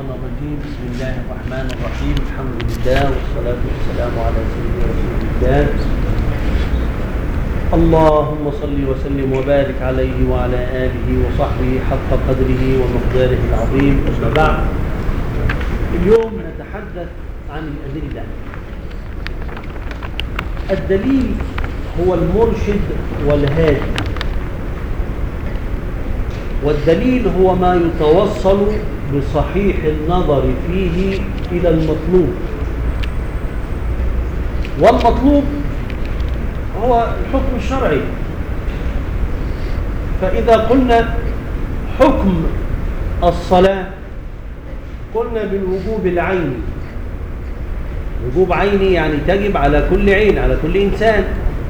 الشيطان الرجيم بسم الله الرحمن الرحيم الحمد لله والصلاة والسلام على سيدنا رسول الله اللهم صل وسلم وبارك عليه وعلى آله وصحبه حق قدره ومقداره العظيم أما بعد اليوم نتحدث عن الأدلة الدليل هو المرشد والهادي والدليل هو ما يتوصل بصحيح النظر فيه إلى المطلوب والمطلوب هو الحكم الشرعي فإذا قلنا حكم الصلاة قلنا بالوجوب العيني وجوب عيني يعني تجب على كل عين على كل إنسان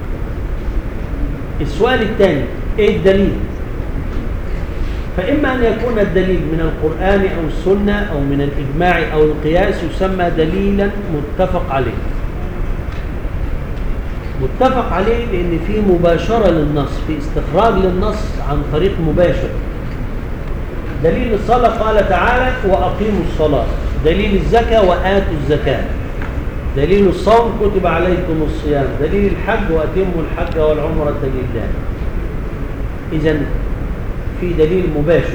السؤال الثاني ايه الدليل فإما أن يكون الدليل من القرآن أو السنة أو من الإجماع أو القياس يسمى دليلا متفق عليه متفق عليه لأن في مباشرة للنص في استخراج للنص عن طريق مباشر دليل الصلاة قال تعالى وأقيموا الصلاة دليل الزكاة وآتوا الزكاة دليل الصوم كتب عليكم الصيام دليل الحج وأتموا الحج والعمرة لله إذا في دليل مباشر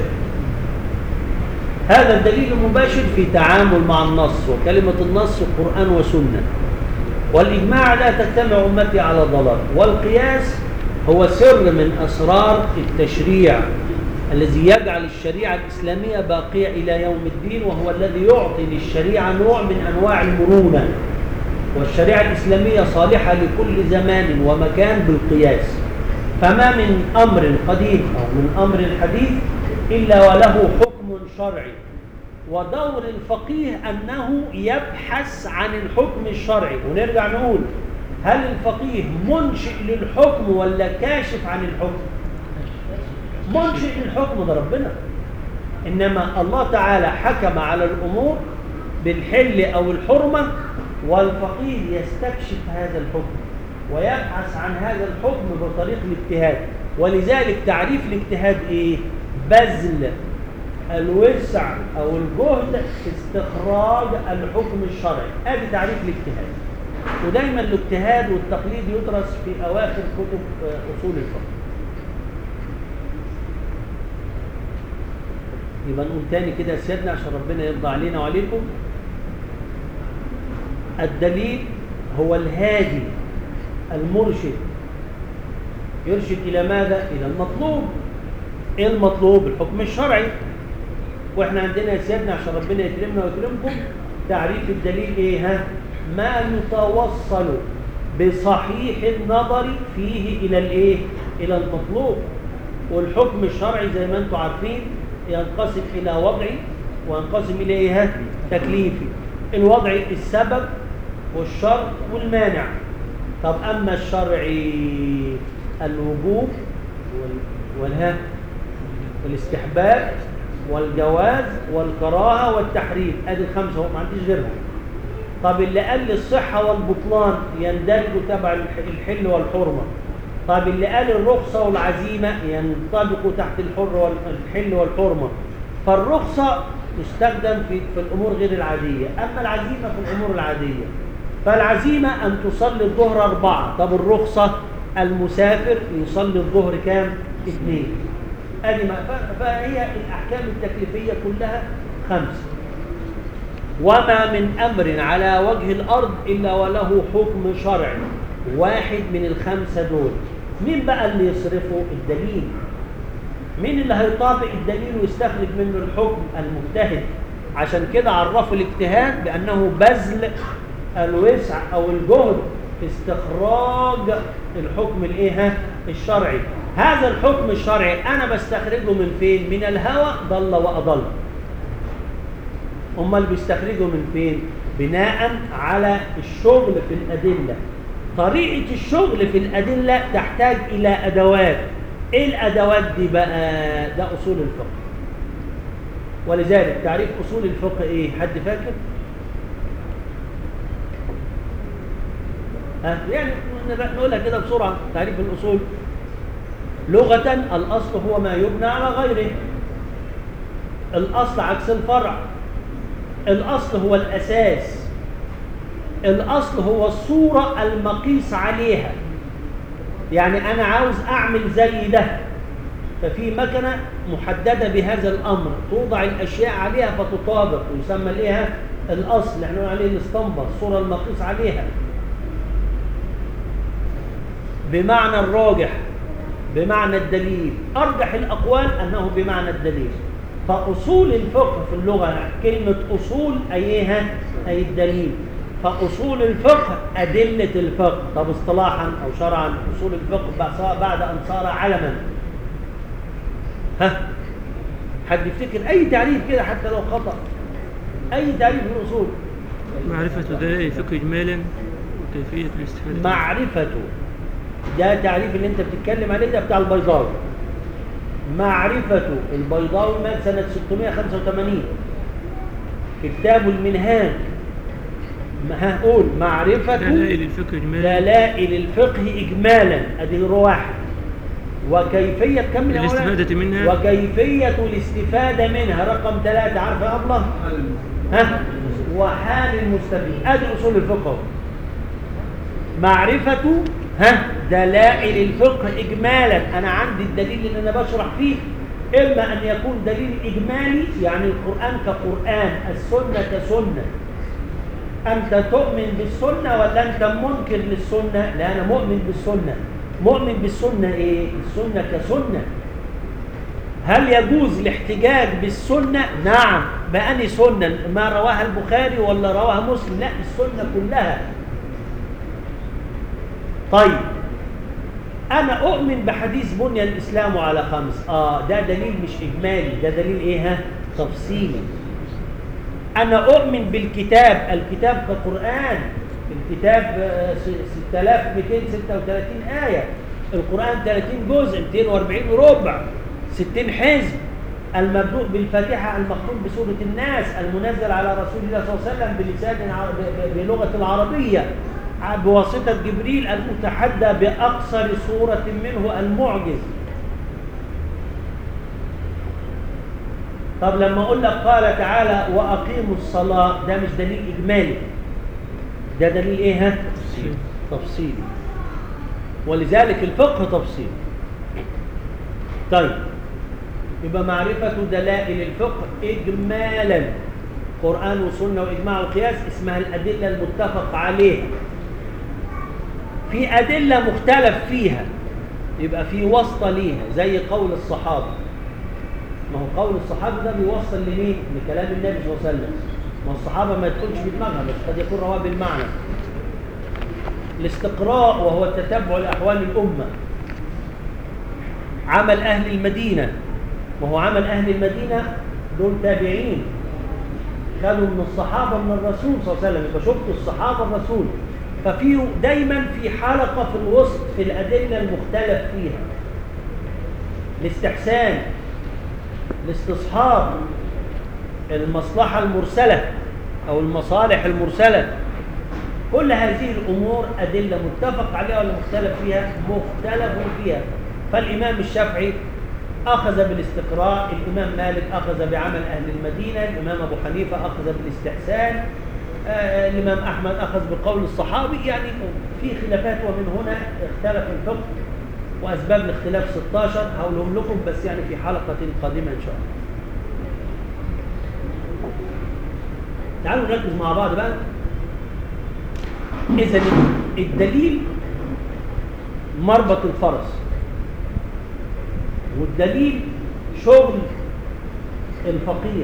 هذا الدليل المباشر في تعامل مع النص وكلمة النص قرآن وسنة والإجماع لا تجتمع أمتي على ضلال والقياس هو سر من أسرار التشريع الذي يجعل الشريعة الإسلامية باقية إلى يوم الدين وهو الذي يعطي للشريعة نوع من أنواع المرونة والشريعة الإسلامية صالحة لكل زمان ومكان بالقياس فما من أمر قديم أو من أمر حديث إلا وله حكم شرعي ودور الفقيه أنه يبحث عن الحكم الشرعي ونرجع نقول هل الفقيه منشئ للحكم ولا كاشف عن الحكم منشئ للحكم ده ربنا إنما الله تعالى حكم على الأمور بالحل أو الحرمة والفقيه يستكشف هذا الحكم ويبحث عن هذا الحكم بطريق الاجتهاد ولذلك تعريف الاجتهاد ايه بذل الوسع او الجهد في استخراج الحكم الشرعي ادي تعريف الاجتهاد ودايما الاجتهاد والتقليد يدرس في اواخر كتب اصول الفقه يبقى نقول تاني كده يا سيادنا عشان ربنا يرضى علينا وعليكم الدليل هو الهادي المرشد يرشد إلى ماذا؟ إلى المطلوب إيه المطلوب؟ الحكم الشرعي وإحنا عندنا يا سيدنا عشان ربنا يكرمنا ويكرمكم تعريف الدليل إيه ها؟ ما يتوصل بصحيح النظر فيه إلى الإيه؟ إلى المطلوب والحكم الشرعي زي ما أنتم عارفين ينقسم إلى وضعي وينقسم إلى إيه ها؟ تكليفي الوضعي السبب والشرط والمانع طب أما الشرعي الوجوب والها والاستحباب والجواز والكراهة والتحريم ادي الخمسة هو ما عنديش غيرهم طب اللي قال لي الصحة والبطلان يندرجوا تبع الحل والحرمة طب اللي قال الرخصة والعزيمة ينطبقوا تحت الحر والحل والحرمة فالرخصة تستخدم في, في الأمور غير العادية أما العزيمة في الأمور العادية فالعزيمة أن تصلي الظهر أربعة طب الرخصة المسافر يصلي الظهر كام؟ اثنين أدي ما فهي الأحكام التكليفية كلها خمسة وما من أمر على وجه الأرض إلا وله حكم شرعي واحد من الخمسة دول مين بقى اللي يصرفه الدليل مين اللي هيطابق الدليل ويستخرج منه الحكم المجتهد عشان كده عرفوا الاجتهاد بأنه بذل الوسع او الجهد في استخراج الحكم الايه الشرعي هذا الحكم الشرعي انا بستخرجه من فين من الهوى ضل واضل امال بيستخرجه من فين بناء على الشغل في الادله طريقه الشغل في الادله تحتاج الى ادوات ايه الادوات دي بقى ده اصول الفقه ولذلك تعريف اصول الفقه ايه حد فاكر يعني نقولها كده بسرعة تعريف الأصول لغة الأصل هو ما يبنى على غيره الأصل عكس الفرع الأصل هو الأساس الأصل هو الصورة المقيس عليها يعني أنا عاوز أعمل زي ده ففي مكنة محددة بهذا الأمر توضع الأشياء عليها فتطابق ويسمى ليها الأصل احنا نقول عليه الاسطمبة الصورة المقيس عليها بمعنى الراجح بمعنى الدليل أرجح الأقوال أنه بمعنى الدليل فأصول الفقه في اللغة كلمة أصول أيها أي الدليل فأصول الفقه أدلة الفقه طب اصطلاحا أو شرعا أصول الفقه بعد أن صار علما ها حد يفتكر أي تعريف كده حتى لو خطأ أي تعريف من الأصول معرفة دلائل الفقه إجمالا وكيفية الاستفادة معرفته ده تعريف اللي انت بتتكلم عليه ده بتاع البيضاوي معرفته البيضاوي مات سنة 685 في كتابه المنهاج هقول معرفة دلائل الفقه إجمالا دلائل الفقه إجمالا أدي واحد وكيفية كم يا مولانا؟ الاستفادة منها. وكيفية الاستفادة منها رقم ثلاثة عارف يا أبله ها وحال المستفيد أدي أصول الفقه أهو. معرفة ها دلائل الفقه إجمالا أنا عندي الدليل اللي أنا بشرح فيه إما أن يكون دليل إجمالي يعني القرآن كقرآن السنة كسنة أنت تؤمن بالسنة ولا أنت منكر للسنة لا أنا مؤمن بالسنة مؤمن بالسنة إيه السنة كسنة هل يجوز الاحتجاج بالسنة نعم بأني سنة ما رواها البخاري ولا رواها مسلم لا السنة كلها طيب أنا أؤمن بحديث بني الإسلام على خمس آه ده دليل مش إجمالي ده دليل إيه ها تفصيلي أنا أؤمن بالكتاب الكتاب كقرآن الكتاب آه، س- 6236 آية القرآن 30 جزء 240 ربع 60 حزب المبدوء بالفاتحة المختوم بسورة الناس المنزل على رسول الله صلى الله عليه وسلم بلسان ع- ب- ب- بلغة العربية ع- بواسطة جبريل المتحدى بأقصر سورة منه المعجز طب لما اقول لك قال تعالى واقيموا الصلاه ده مش دليل اجمالي ده دليل ايه ها تفصيلي ولذلك الفقه تفصيل طيب يبقى معرفة دلائل الفقه إجمالا قرآن وسنة وإجماع وقياس اسمها الأدلة المتفق عليها في أدلة مختلف فيها يبقى في واسطة ليها زي قول الصحابة ما هو قول الصحابة ده بيوصل لمين؟ لكلام النبي صلى الله عليه وسلم ما هو الصحابة ما يدخلش في دماغها بس قد يكون رواه بالمعنى الاستقراء وهو التتبع لأحوال الأمة عمل أهل المدينة وهو عمل أهل المدينة دول تابعين خدوا من الصحابة من الرسول صلى الله عليه وسلم يبقى شفتوا الصحابة الرسول ففي دايما في حلقة في الوسط في الأدلة المختلف فيها الاستحسان الاستصحاب المصلحة المرسلة أو المصالح المرسلة كل هذه الأمور أدلة متفق عليها ولا مختلف فيها مختلف فيها فالإمام الشافعي أخذ بالاستقراء الإمام مالك أخذ بعمل أهل المدينة الإمام أبو حنيفة أخذ بالاستحسان آه، الإمام أحمد أخذ بقول الصحابي يعني في خلافات ومن هنا اختلف الفقه وأسباب الاختلاف 16 هقولهم لكم بس يعني في حلقة قادمة إن شاء الله تعالوا نركز مع بعض بقى إذا الدليل مربط الفرس والدليل شغل الفقيه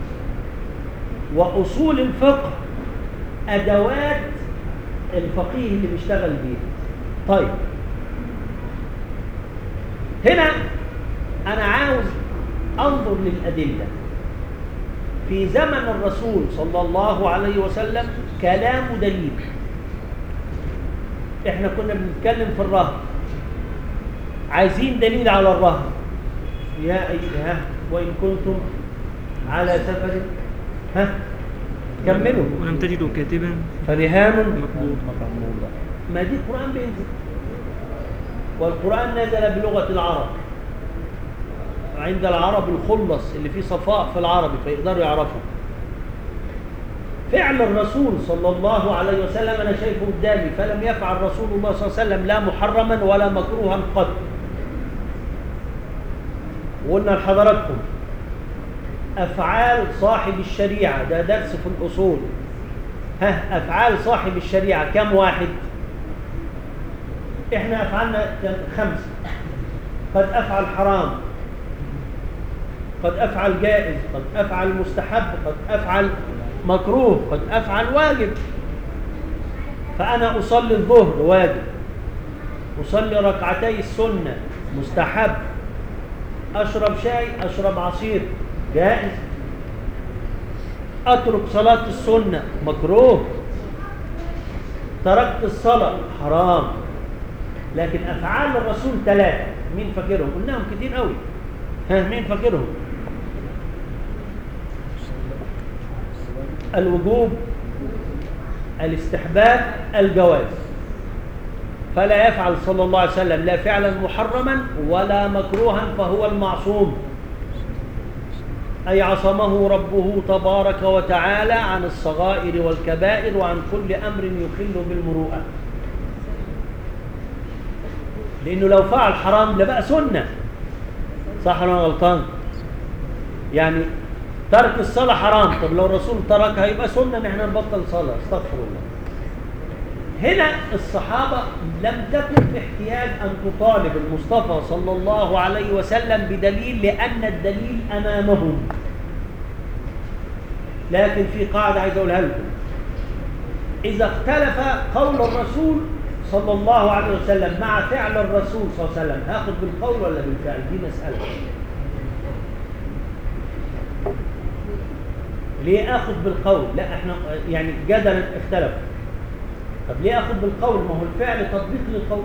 وأصول الفقه أدوات الفقيه اللي بيشتغل بيها طيب هنا أنا عاوز أنظر للأدلة في زمن الرسول صلى الله عليه وسلم كلام دليل احنا كنا بنتكلم في الرهن عايزين دليل على الرهن يا أيها وإن كنتم على سفر ها كملوا ولم تجدوا كاتبا فرهان مقبول ما دي القرآن بينزل والقرآن نزل بلغة العرب عند العرب الخلص اللي فيه صفاء في العربي فيقدروا يعرفوا فعل الرسول صلى الله عليه وسلم أنا شايفه قدامي فلم يفعل رسول الله صلى الله عليه وسلم لا محرما ولا مكروها قط وقلنا لحضراتكم أفعال صاحب الشريعة ده درس في الأصول ها أفعال صاحب الشريعة كم واحد إحنا أفعالنا كان خمسة قد أفعل حرام قد أفعل جائز قد أفعل مستحب قد أفعل مكروه قد أفعل واجب فأنا أصلي الظهر واجب أصلي ركعتي السنة مستحب أشرب شاي أشرب عصير جائز أترك صلاة السنة مكروه تركت الصلاة حرام لكن أفعال الرسول ثلاثة مين فاكرهم قلناهم كتير قوي ها مين فاكرهم الوجوب الاستحباب الجواز فلا يفعل صلى الله عليه وسلم لا فعلا محرما ولا مكروها فهو المعصوم أي عصمه ربه تبارك وتعالى عن الصغائر والكبائر وعن كل أمر يخل بالمروءة لأنه لو فعل حرام لبقى سنة صح ولا غلطان يعني ترك الصلاة حرام طب لو الرسول تركها يبقى سنة ان احنا نبطل صلاة استغفر الله هنا الصحابة لم تكن باحتياج أن تطالب المصطفى صلى الله عليه وسلم بدليل لأن الدليل أمامهم لكن في قاعدة عايز أقولها لكم إذا اختلف قول الرسول صلى الله عليه وسلم مع فعل الرسول صلى الله عليه وسلم هاخد بالقول ولا بالفعل دي مسألة ليه اخذ بالقول لا احنا يعني جدلا اختلف طب ليه اخذ بالقول ما هو الفعل تطبيق للقول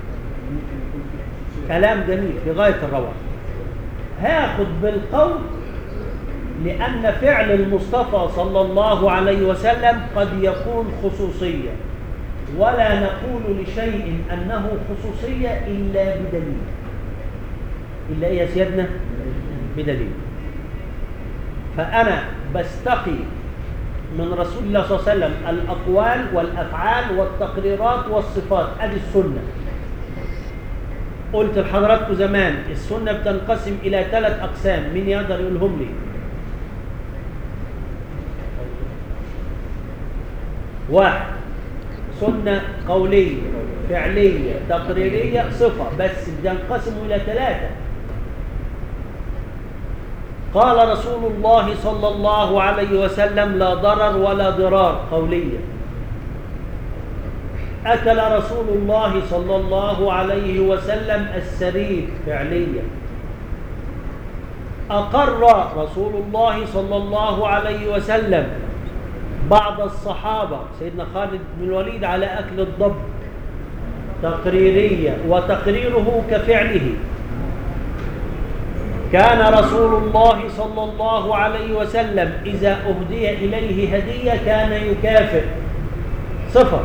كلام جميل في غايه الروعه هاخذ بالقول لان فعل المصطفى صلى الله عليه وسلم قد يكون خصوصيه ولا نقول لشيء انه خصوصيه الا بدليل الا ايه يا سيدنا بدليل فأنا بستقي من رسول الله صلى الله عليه وسلم الأقوال والأفعال والتقريرات والصفات أدي السنة قلت لحضراتكم زمان السنة بتنقسم إلى ثلاث أقسام مين يقدر يقولهم لي واحد سنة قولية فعلية تقريرية صفة بس بتنقسم إلى ثلاثة قال رسول الله صلى الله عليه وسلم لا ضرر ولا ضرار قولية أكل رسول الله صلى الله عليه وسلم السرير فعلية أقر رسول الله صلى الله عليه وسلم بعض الصحابة سيدنا خالد بن الوليد على أكل الضب تقريرية وتقريره كفعله كان رسول الله صلى الله عليه وسلم إذا أهدي إليه هدية كان يكافئ صفر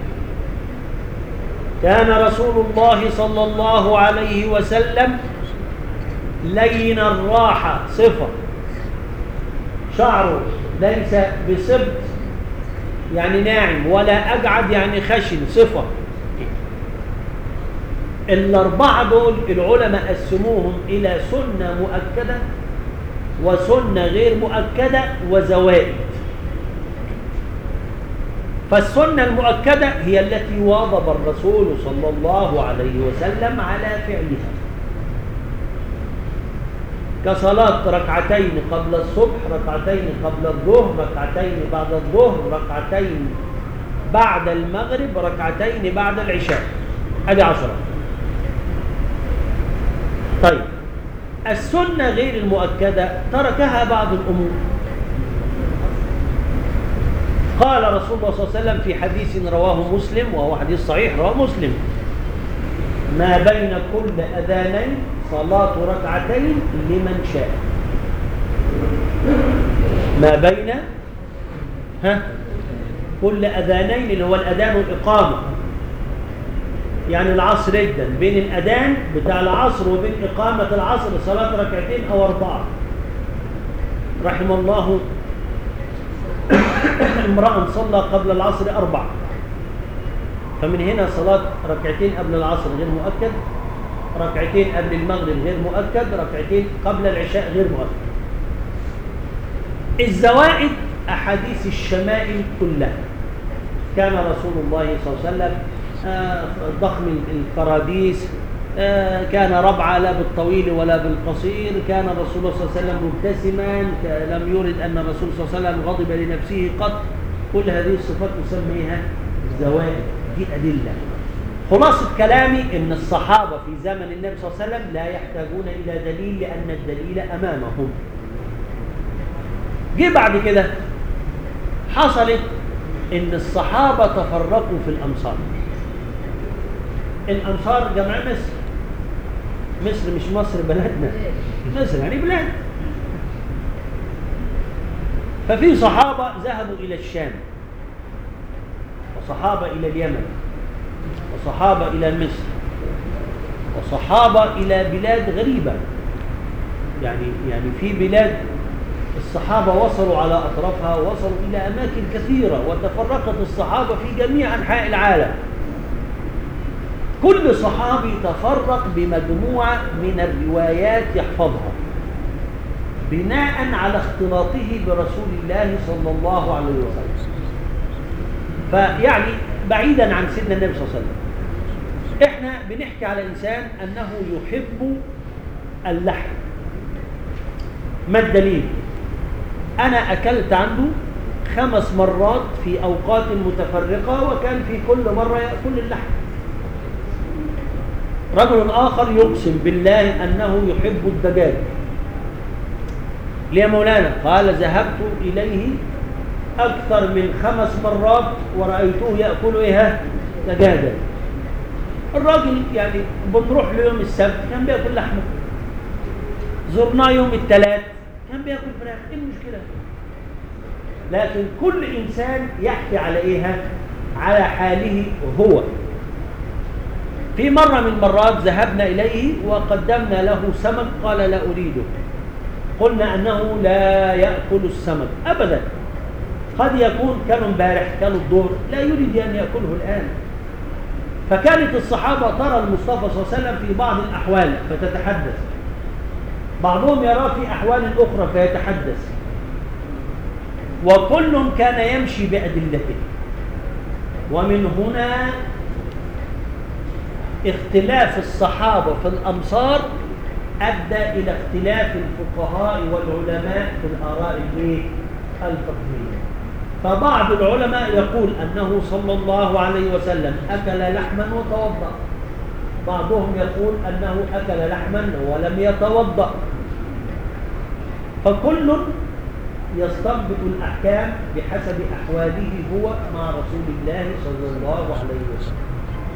كان رسول الله صلى الله عليه وسلم لين الراحة صفر شعره ليس بسبت يعني ناعم ولا أقعد يعني خشن صفر الأربعة دول العلماء قسموهم إلى سنة مؤكدة وسنة غير مؤكدة وزوائد فالسنة المؤكدة هي التي واظب الرسول صلى الله عليه وسلم على فعلها كصلاة ركعتين قبل الصبح ركعتين قبل الظهر ركعتين بعد الظهر ركعتين بعد المغرب ركعتين بعد العشاء ادي عشرة طيب السنة غير المؤكدة تركها بعض الأمور قال رسول الله صلى الله عليه وسلم في حديث رواه مسلم وهو حديث صحيح رواه مسلم ما بين كل أذانين صلاة ركعتين لمن شاء ما بين ها كل أذانين اللي هو الأذان والإقامة يعني العصر جدا بين الأذان بتاع العصر وبين إقامة العصر صلاة ركعتين أو أربعة رحم الله امرأ صلى قبل العصر أربع فمن هنا صلاة ركعتين قبل العصر غير مؤكد ركعتين قبل المغرب غير مؤكد ركعتين قبل العشاء غير مؤكد الزوائد أحاديث الشمائل كلها كان رسول الله صلى الله عليه وسلم آه، ضخم الكراديس آه، كان ربعا لا بالطويل ولا بالقصير كان رسول الله صلى الله عليه وسلم مبتسما ك- لم يرد أن الرسول صلى الله عليه وسلم غضب لنفسه قط كل هذه الصفات نسميها زوائد دي أدلة خلاصة كلامي أن الصحابة في زمن النبي صلى الله عليه وسلم لا يحتاجون إلى دليل لأن الدليل أمامهم جه بعد كده حصلت ان الصحابة تفرقوا في الامصار الامصار جمع مصر مصر مش مصر بلدنا مصر يعني بلاد ففي صحابة ذهبوا إلى الشام وصحابة إلى اليمن وصحابة إلى مصر وصحابة إلى بلاد غريبة يعني يعني في بلاد الصحابة وصلوا على أطرافها وصلوا إلى أماكن كثيرة وتفرقت الصحابة في جميع أنحاء العالم كل صحابي تفرق بمجموعة من الروايات يحفظها بناء على اختلاطه برسول الله صلى الله عليه وسلم فيعني بعيدا عن سيدنا النبي صلى الله عليه وسلم احنا بنحكي على انسان انه يحب اللحم ما الدليل انا اكلت عنده خمس مرات في اوقات متفرقه وكان في كل مره ياكل اللحم رجل اخر يقسم بالله انه يحب الدجاج ليه يا مولانا قال ذهبت اليه اكثر من خمس مرات ورايته ياكل ايه دجاجا الراجل يعني بنروح له يوم السبت كان بياكل لحمه زرناه يوم الثلاث كان بياكل فراخ ايه المشكله لكن كل انسان يحكي على ايه على حاله هو في مره من المرات ذهبنا اليه وقدمنا له سمك قال لا اريده قلنا انه لا ياكل السمك ابدا قد يكون كانوا امبارح كانوا الظهر لا يريد ان ياكله الان فكانت الصحابه ترى المصطفى صلى الله عليه وسلم في بعض الاحوال فتتحدث بعضهم يراه في احوال اخرى فيتحدث وكل كان يمشي بادلته ومن هنا اختلاف الصحابه في الامصار ادى الى اختلاف الفقهاء والعلماء في الاراء الايه الفقهيه فبعض العلماء يقول انه صلى الله عليه وسلم اكل لحما وتوضا بعضهم يقول انه اكل لحما ولم يتوضا فكل يستنبط الاحكام بحسب احواله هو مع رسول الله صلى الله عليه وسلم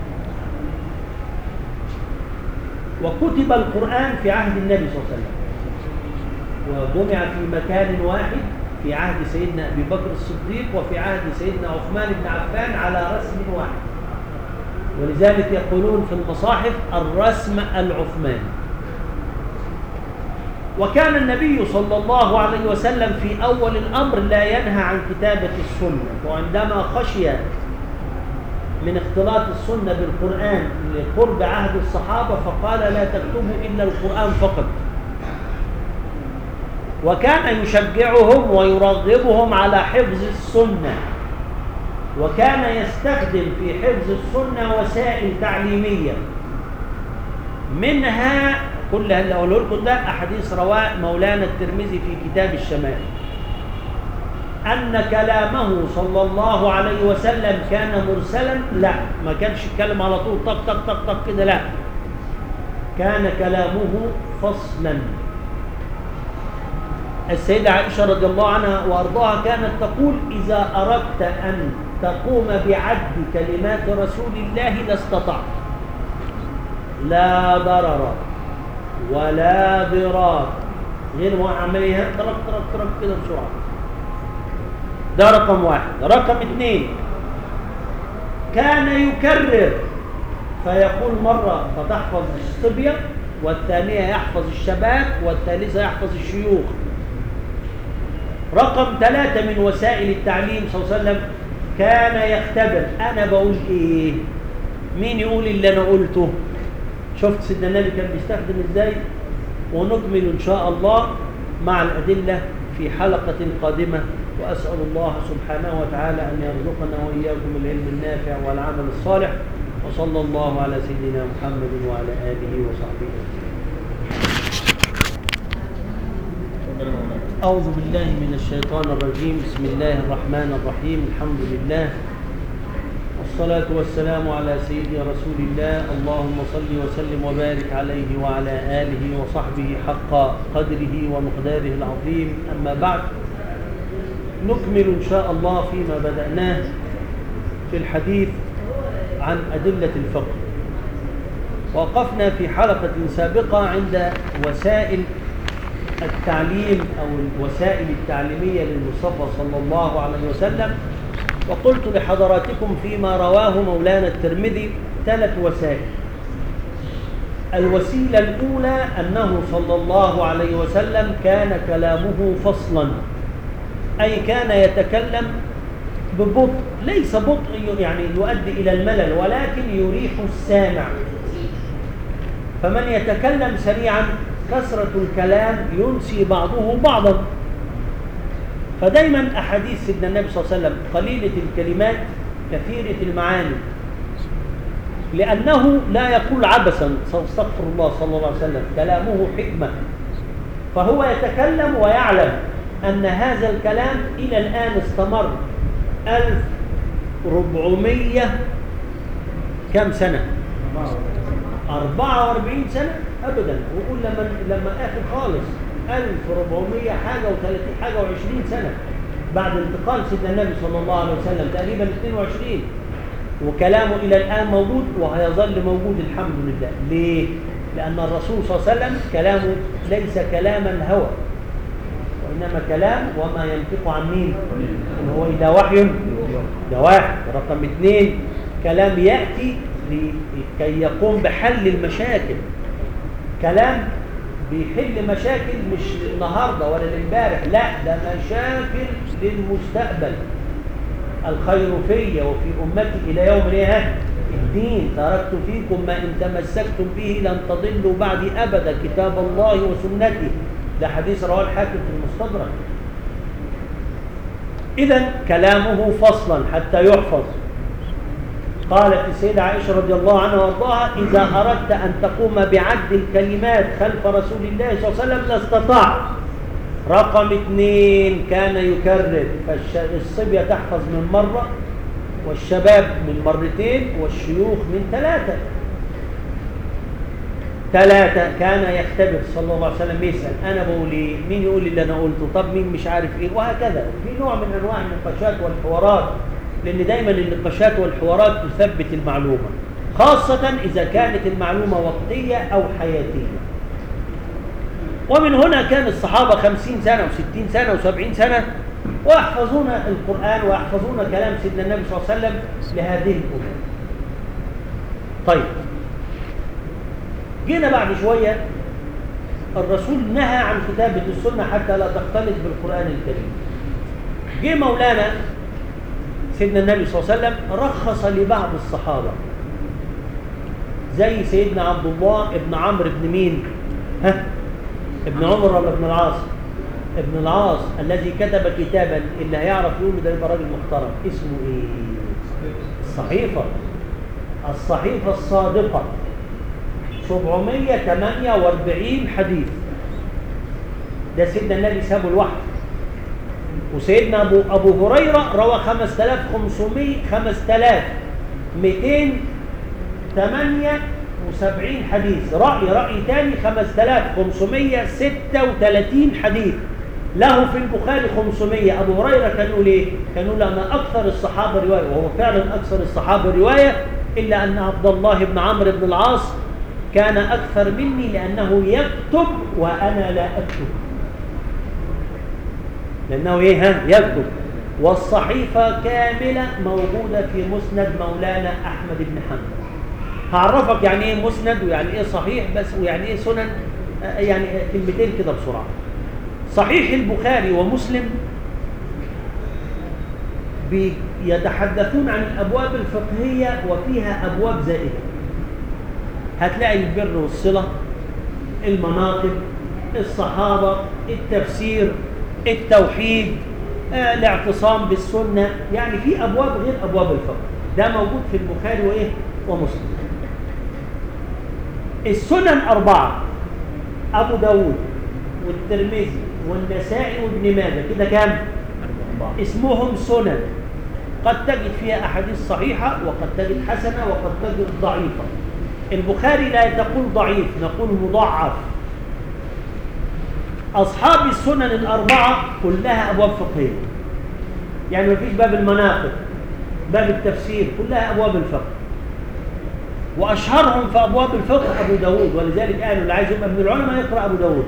وكتب القران في عهد النبي صلى الله عليه وسلم وجمع في مكان واحد في عهد سيدنا ابي بكر الصديق وفي عهد سيدنا عثمان بن عفان على رسم واحد ولذلك يقولون في المصاحف الرسم العثماني وكان النبي صلى الله عليه وسلم في أول الأمر لا ينهى عن كتابة السنة وعندما خشي من اختلاط السنة بالقرآن لقرب عهد الصحابة فقال لا تكتبوا إلا القرآن فقط وكان يشجعهم ويرغبهم على حفظ السنة وكان يستخدم في حفظ السنة وسائل تعليمية منها كل اللي أقوله لكم ده أحاديث رواء مولانا الترمذي في كتاب الشمال أن كلامه صلى الله عليه وسلم كان مرسلا لا ما كانش يتكلم على طول طق طق طق طق كده لا كان كلامه فصلا السيدة عائشة رضي الله عنها وأرضاها كانت تقول إذا أردت أن تقوم بعد كلمات رسول الله لاستطعت لا ضرر ولا ضرار غير ما عمليها ترك ترك ترك كده بسرعة ده رقم واحد رقم اثنين كان يكرر فيقول مرة فتحفظ الصبية والثانية يحفظ الشباب والثالثة يحفظ الشيوخ رقم ثلاثة من وسائل التعليم صلى الله عليه وسلم كان يختبر أنا بقول إيه مين يقول اللي أنا قلته شفت سيدنا النبي كان بيستخدم إزاي ونكمل إن شاء الله مع الأدلة في حلقة قادمة وأسأل الله سبحانه وتعالى أن يرزقنا وإياكم العلم النافع والعمل الصالح وصلى الله على سيدنا محمد وعلى آله وصحبه أجمعين أعوذ بالله من الشيطان الرجيم بسم الله الرحمن الرحيم الحمد لله والصلاة والسلام على سيدنا رسول الله اللهم صل وسلم وبارك عليه وعلى آله وصحبه حق قدره ومقداره العظيم أما بعد نكمل إن شاء الله فيما بدأناه في الحديث عن أدلة الفقه وقفنا في حلقة سابقة عند وسائل التعليم أو الوسائل التعليمية للمصطفى صلى الله عليه وسلم وقلت لحضراتكم فيما رواه مولانا الترمذي ثلاث وسائل الوسيلة الأولى أنه صلى الله عليه وسلم كان كلامه فصلا أي كان يتكلم ببطء ليس بطء يعني يؤدي إلى الملل ولكن يريح السامع فمن يتكلم سريعا كثرة الكلام ينسي بعضه بعضا فدايما أحاديث سيدنا النبي صلى الله عليه وسلم قليلة الكلمات كثيرة المعاني لأنه لا يقول عبثا استغفر الله صلى الله عليه وسلم كلامه حكمة فهو يتكلم ويعلم أن هذا الكلام إلى الآن استمر 1400 كم سنة 44 سنة أبدا وقول لما لما آخر خالص 1400 حاجة و30 حاجة و20 سنة بعد انتقال سيدنا النبي صلى الله عليه وسلم تقريبا 22 وكلامه إلى الآن موجود وهيظل موجود الحمد لله ليه؟ لأن الرسول صلى الله عليه وسلم كلامه ليس كلاما هوى وإنما كلام وما ينطق عن مين إن هو إلا وحي ده واحد رقم اثنين كلام يأتي لكي يقوم بحل المشاكل كلام بيحل مشاكل مش النهارده ولا الامبارح لا ده مشاكل للمستقبل الخير في وفي امتي الى يوم الايه الدين تركت فيكم ما ان تمسكتم به لن تضلوا بعد ابدا كتاب الله وسنته ده حديث رواه الحاكم في المستدرك اذا كلامه فصلا حتى يحفظ قالت السيدة عائشة رضي الله عنها وارضاها إذا أردت أن تقوم بعد الكلمات خلف رسول الله صلى الله عليه وسلم لاستطعت رقم اثنين كان يكرر فالصبية تحفظ من مرة والشباب من مرتين والشيوخ من ثلاثة ثلاثة كان يختبر صلى الله عليه وسلم يسأل أنا بقول إيه مين يقول لي اللي أنا قلته طب مين مش عارف إيه وهكذا في نوع من أنواع النقاشات والحوارات لأن دايما النقاشات والحوارات تثبت المعلومة خاصة إذا كانت المعلومة وقتية أو حياتية ومن هنا كان الصحابة خمسين سنة وستين سنة وسبعين سنة ويحفظون القرآن ويحفظون كلام سيدنا النبي صلى الله عليه وسلم لهذه الأمور طيب جينا بعد شوية الرسول نهى عن كتابة السنة حتى لا تختلط بالقرآن الكريم جه مولانا سيدنا النبي صلى الله عليه وسلم رخص لبعض الصحابة زي سيدنا عبد الله ابن عمرو بن مين ها ابن عمر ولا ابن العاص ابن العاص الذي كتب كتابا اللي هيعرف يقول ده يبقى راجل محترم اسمه ايه الصحيفة الصحيفة الصادقة 748 حديث ده سيدنا النبي سابه لوحده وسيدنا أبو, أبو هريرة روى 5500 5278 حديث رأي رأي ثاني 5536 حديث له في البخاري 500 أبو هريرة كان يقول إيه؟ كان يقول أنا أكثر الصحابة رواية وهو فعلا أكثر الصحابة رواية إلا أن عبد الله بن عمرو بن العاص كان أكثر مني لأنه يكتب وأنا لا أكتب لأنه إيه ها يكتب والصحيفة كاملة موجودة في مسند مولانا أحمد بن حنبل هعرفك يعني إيه مسند ويعني إيه صحيح بس ويعني إيه سنن يعني كلمتين كده بسرعة صحيح البخاري ومسلم يتحدثون عن الأبواب الفقهية وفيها أبواب زائدة هتلاقي البر والصلة المناقب الصحابة التفسير التوحيد آه، الاعتصام بالسنة يعني في أبواب غير أبواب الفقه ده موجود في البخاري وإيه ومسلم السنن أربعة أبو داود والترمذي والنسائي وابن ماجه كده كام؟ اسمهم سنن قد تجد فيها أحاديث صحيحة وقد تجد حسنة وقد تجد ضعيفة البخاري لا تقول ضعيف نقول مضاعف أصحاب السنن الأربعة كلها أبواب فقهية يعني مفيش باب المناقب باب التفسير كلها أبواب الفقه وأشهرهم في أبواب الفقه أبو داود ولذلك قالوا اللي عايز يبقى من العلماء يقرأ أبو داود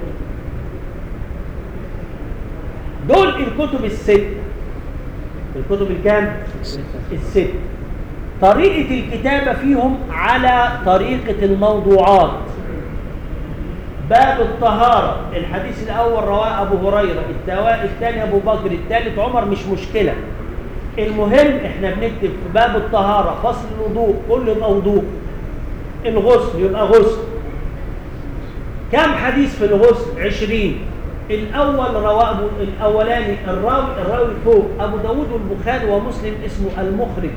دول الكتب الست الكتب الكام؟ الست طريقة الكتابة فيهم على طريقة الموضوعات باب الطهارة الحديث الأول رواه أبو هريرة التوا- الثاني أبو بكر الثالث عمر مش مشكلة المهم احنا بنكتب في باب الطهارة فصل الوضوء كل يبقى وضوء الغسل يبقى غسل كم حديث في الغسل عشرين الأول رواه أبو- الأولاني الراوي الراوي فوق أبو داود والبخاري ومسلم اسمه المخرج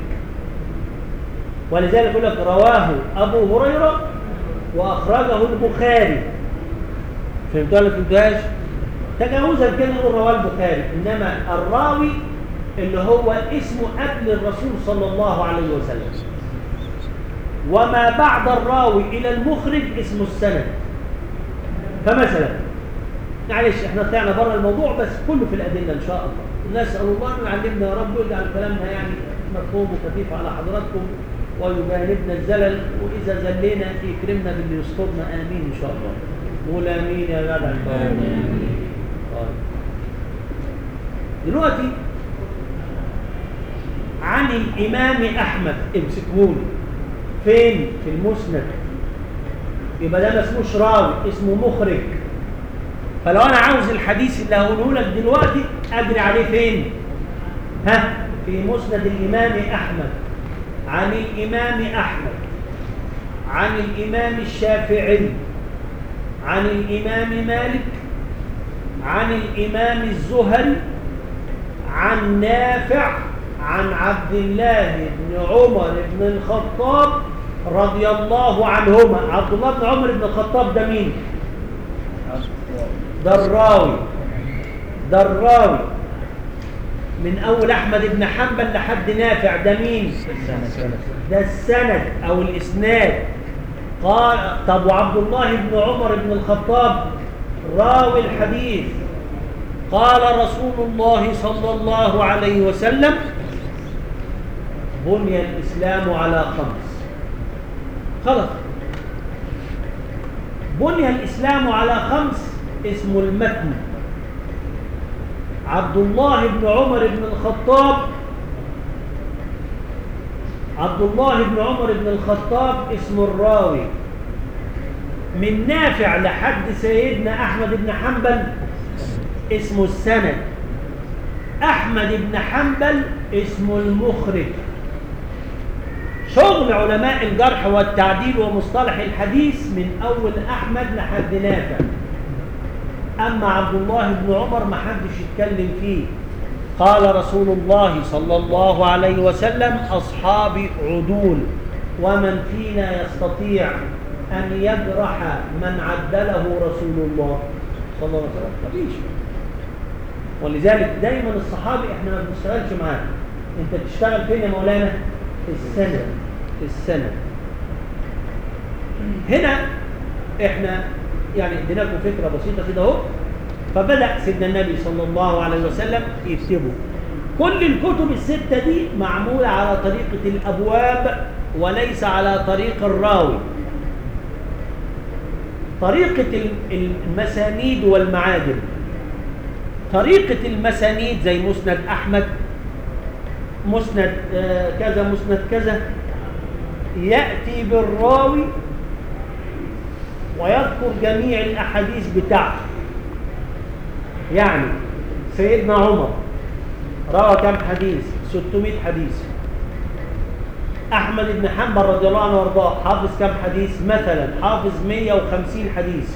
ولذلك يقول لك رواه أبو هريرة وأخرجه البخاري فهمتوا ولا فهمتوهاش؟ تجاوزا كده نقول رواه البخاري إنما الراوي اللي هو اسمه قبل الرسول صلى الله عليه وسلم وما بعد الراوي إلى المخرج اسمه السند فمثلا معلش احنا طلعنا بره الموضوع بس كله في الأدلة إن شاء الله نسأل الله أن يعلمنا يا رب ويجعل كلامنا يعني مفهوم وخفيف على حضراتكم ويجانبنا الزلل وإذا زلينا يكرمنا باللي يسترنا آمين إن شاء الله قول آمين يا جدع آمين طيب. دلوقتي عن الإمام أحمد امسكوني فين في المسند يبقى ده ما اسموش راوي اسمه مخرج فلو انا عاوز الحديث اللي هقوله لك دلوقتي اجري عليه فين ها في مسند الامام احمد عن الامام احمد عن الامام الشافعي عن الامام مالك عن الامام الزهري عن نافع عن عبد الله بن عمر بن الخطاب رضي الله عنهما عبد الله بن عمر بن الخطاب ده مين ده الراوي ده الراوي من اول احمد بن حنبل لحد نافع ده مين ده السند او الاسناد قال طب وعبد الله بن عمر بن الخطاب راوي الحديث قال رسول الله صلى الله عليه وسلم بني الاسلام على خمس خلاص بني الاسلام على خمس اسمه المتن عبد الله بن عمر بن الخطاب عبد الله بن عمر بن الخطاب اسمه الراوي من نافع لحد سيدنا أحمد بن حنبل اسمه السند أحمد بن حنبل اسمه المخرج شغل علماء الجرح والتعديل ومصطلح الحديث من أول أحمد لحد نافع أما عبد الله بن عمر ما حدش يتكلم فيه قال رسول الله صلى الله عليه وسلم أصحابي عدول ومن فينا يستطيع أن يجرح من عدله رسول الله صلى الله عليه وسلم مفيش ولذلك دايما الصحابي احنا ما بنشتغلش معاه انت بتشتغل فين يا مولانا السنة السنة هنا احنا يعني اديناكم فكره بسيطه كده اهو فبدا سيدنا النبي صلى الله عليه وسلم يكتبه كل الكتب السته دي معموله على طريقه الابواب وليس على طريق الراوي طريقه المسانيد والمعاجم طريقه المسانيد زي مسند احمد مسند كذا مسند كذا ياتي بالراوي ويذكر جميع الأحاديث بتاعته يعني سيدنا عمر روى كم حديث 600 حديث أحمد بن حنبل رضي الله عنه وارضاه حافظ كم حديث مثلا حافظ 150 حديث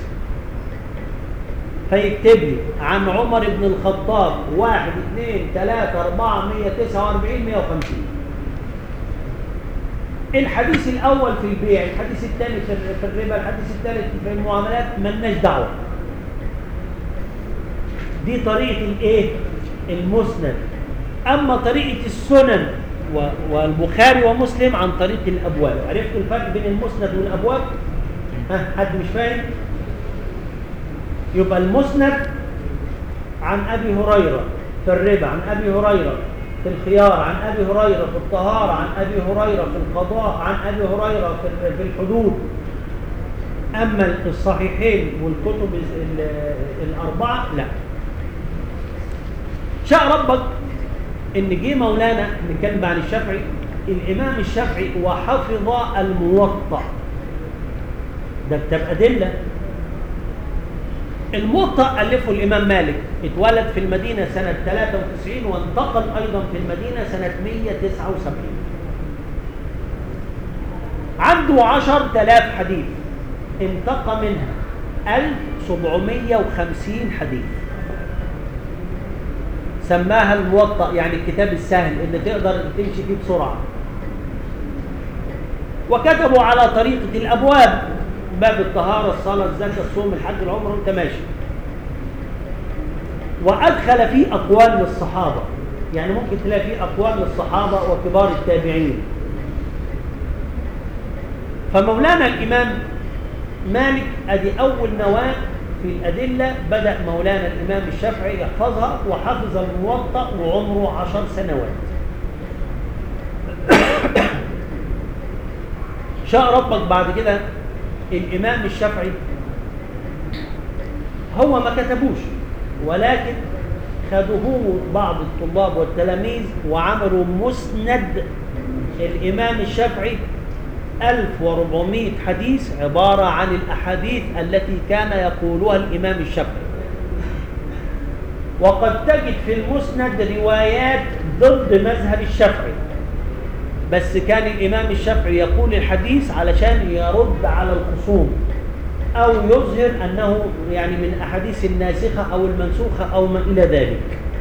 فيكتب لي عن عمر بن الخطاب واحد اثنين ثلاثة أربعة مية تسعة وأربعين مية وخمسين الحديث الأول في البيع الحديث الثاني في في الربا الحديث الثالث في المعاملات ملناش دعوة دي طريقة الايه المسند أما طريقة السنن و- والبخاري ومسلم عن طريق الأبواب عرفت الفرق بين المسند والأبواب ها حد مش فاهم يبقى المسند عن أبي هريرة في الربا عن أبي هريرة في الخيار عن أبي هريرة في الطهارة عن أبي هريرة في القضاء عن أبي هريرة في في الحدود أما الصحيحين والكتب ال- الأربعة لا شاء ربك إن جه مولانا نتكلم عن الشافعي الإمام الشافعي وحفظ الموطأ ده كتاب أدلة الموطأ ألفه الإمام مالك اتولد في المدينة سنة 93 وانتقل أيضا في المدينة سنة 179 عنده 10000 حديث انتقى منها 1750 حديث سماها الموطأ يعني الكتاب السهل اللي تقدر تمشي فيه بسرعة وكتبوا على طريقة الأبواب باب الطهارة الصلاة الزكاة الصوم الحج العمر وانت ماشي وأدخل فيه أقوال للصحابة يعني ممكن تلاقي فيه أقوال للصحابة وكبار التابعين فمولانا الإمام مالك أدي أول نواة في الأدلة بدأ مولانا الإمام الشافعي يحفظها وحفظ الموطأ وعمره عشر سنوات شاء ربك بعد كده الإمام الشافعي هو ما كتبوش ولكن خدوه بعض الطلاب والتلاميذ وعملوا مسند الإمام الشافعي 1400 حديث عبارة عن الأحاديث التي كان يقولها الإمام الشافعي وقد تجد في المسند روايات ضد مذهب الشافعي بس كان الإمام الشافعي يقول الحديث علشان يرد على الخصوم أو يظهر أنه يعني من أحاديث الناسخة أو المنسوخة أو ما إلى ذلك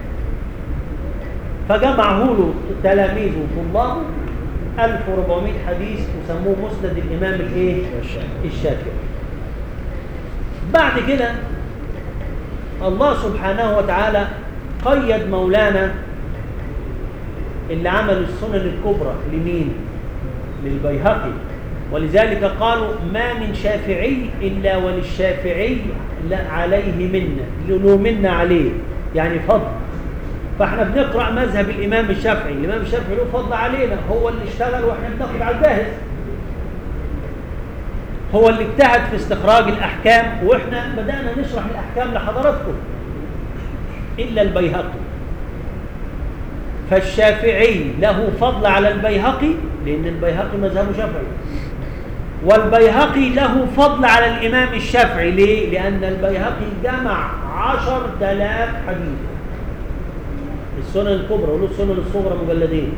فجمعه له تلاميذه وطلابه 1400 حديث وسموه مسند الإمام الإيه؟ الشافعي بعد كده الله سبحانه وتعالى قيد مولانا اللي عمل السنن الكبرى لمين للبيهقي ولذلك قالوا ما من شافعي إلا وللشافعي لا عليه منا له منا عليه يعني فضل فاحنا بنقرأ مذهب الإمام الشافعي الإمام الشافعي له فضل علينا هو اللي اشتغل واحنا بناخد على الجاهز هو اللي اجتهد في استخراج الأحكام واحنا بدأنا نشرح الأحكام لحضراتكم إلا البيهقي فالشافعي له فضل على البيهقي لأن البيهقي مذهبه شافعي والبيهقي له فضل على الإمام الشافعي ليه؟ لأن البيهقي جمع عشر تلاف حديث السنن الكبرى ولو السنن الصغرى مجلدين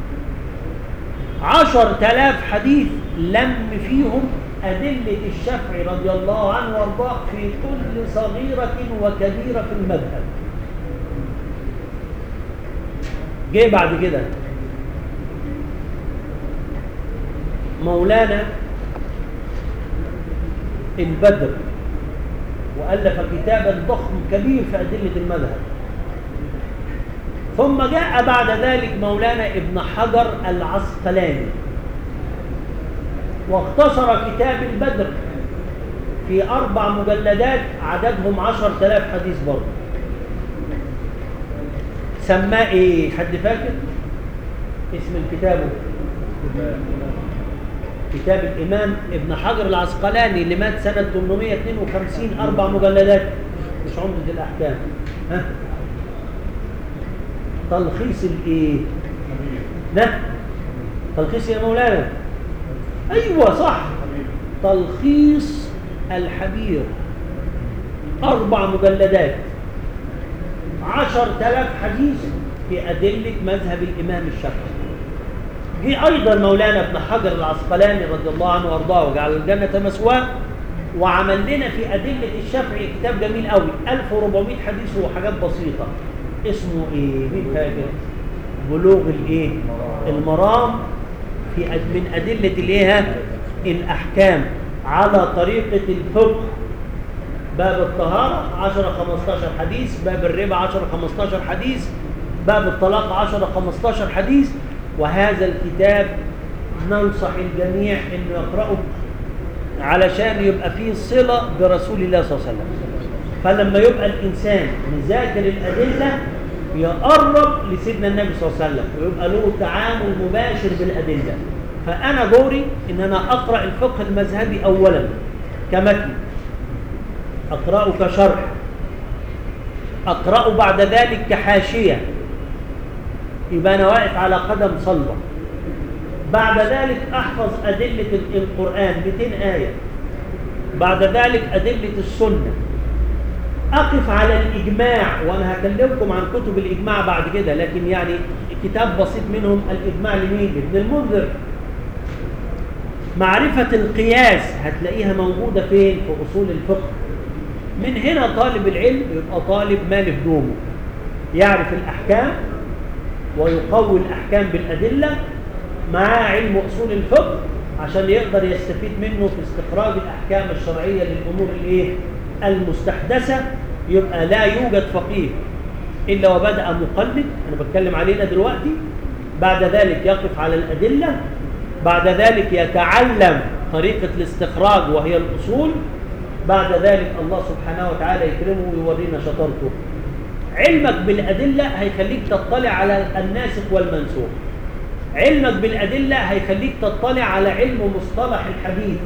عشر تلاف حديث لم فيهم أدلة الشافعي رضي الله عنه وارضاه في كل صغيرة وكبيرة في المذهب جه بعد كده مولانا البدر وألف كتابا ضخم كبير في أدلة المذهب ثم جاء بعد ذلك مولانا ابن حجر العسقلاني واختصر كتاب البدر في أربع مجلدات عددهم عشر تلاف حديث برضه سماه ايه حد فاكر اسم الكتاب كتاب الإمام ابن حجر العسقلاني اللي مات سنة 852 أربع مجلدات مش عمدة الأحكام ها تلخيص الايه ده تلخيص يا مولانا ايوه صح تلخيص الحبير اربع مجلدات عشر تلاف حديث في أدلة مذهب الإمام الشافعي جه أيضا مولانا ابن حجر العسقلاني رضي الله عنه وأرضاه وجعل الجنة مثواه وعمل لنا في أدلة الشافعي كتاب جميل قوي 1400 حديث وحاجات بسيطة اسمه إيه؟ مين فاكر؟ بلوغ الإيه؟ المرام في أد- من أدلة الإيه؟ الأحكام على طريقة الفقه باب الطهارة 10 15 حديث باب الربا 10 15 حديث باب الطلاق 10 15 حديث وهذا الكتاب ننصح الجميع انه يقرأه علشان يبقى فيه صلة برسول الله صلى الله عليه وسلم فلما يبقى الإنسان مذاكر الأدلة يقرب لسيدنا النبي صلى الله عليه وسلم ويبقى له تعامل مباشر بالأدلة فأنا دوري إن أنا أقرأ الفقه المذهبي أولا كمتن أقرأه كشرح أقرأه بعد ذلك كحاشية يبقى أنا واقف على قدم صلبة بعد ذلك أحفظ أدلة القرآن 200 آية بعد ذلك أدلة السنة أقف على الإجماع وأنا هكلمكم عن كتب الإجماع بعد كده لكن يعني كتاب بسيط منهم الإجماع لمين؟ ابن المنذر معرفة القياس هتلاقيها موجودة فين؟ في أصول الفقه من هنا طالب العلم يبقى طالب مال هدومه يعرف الأحكام ويقوي الأحكام بالأدلة معاه علم أصول الفقه عشان يقدر يستفيد منه في استخراج الأحكام الشرعية للأمور الإيه؟ المستحدثة يبقى لا يوجد فقيه إلا وبدأ مقلد أنا بتكلم علينا دلوقتي بعد ذلك يقف على الأدلة بعد ذلك يتعلم طريقة الاستخراج وهي الأصول بعد ذلك الله سبحانه وتعالى يكرمه ويورينا شطارته علمك بالأدلة هيخليك تطلع على الناسخ والمنسوخ علمك بالأدلة هيخليك تطلع على علم مصطلح الحديث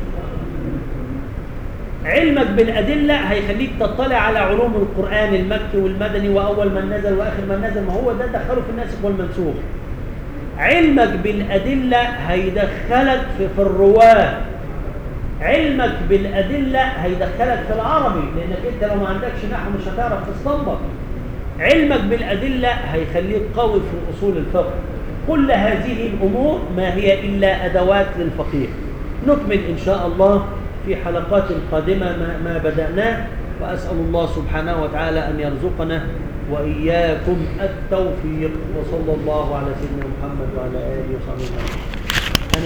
علمك بالأدلة هيخليك تطلع على علوم القرآن المكي والمدني وأول من نزل وآخر من نزل ما هو ده دخله في الناسخ والمنسوخ علمك بالأدلة هيدخلك في, في الرواة علمك بالأدلة هيدخلك في العربي لأنك أنت لو ما عندكش نحو مش هتعرف تستنبط علمك بالأدلة هيخليك قوي في أصول الفقه كل هذه الأمور ما هي إلا أدوات للفقيه نكمل إن شاء الله في حلقات قادمة ما, ما بدأناه وأسأل الله سبحانه وتعالى أن يرزقنا وإياكم التوفيق وصلى الله على سيدنا محمد وعلى آله وصحبه وسلم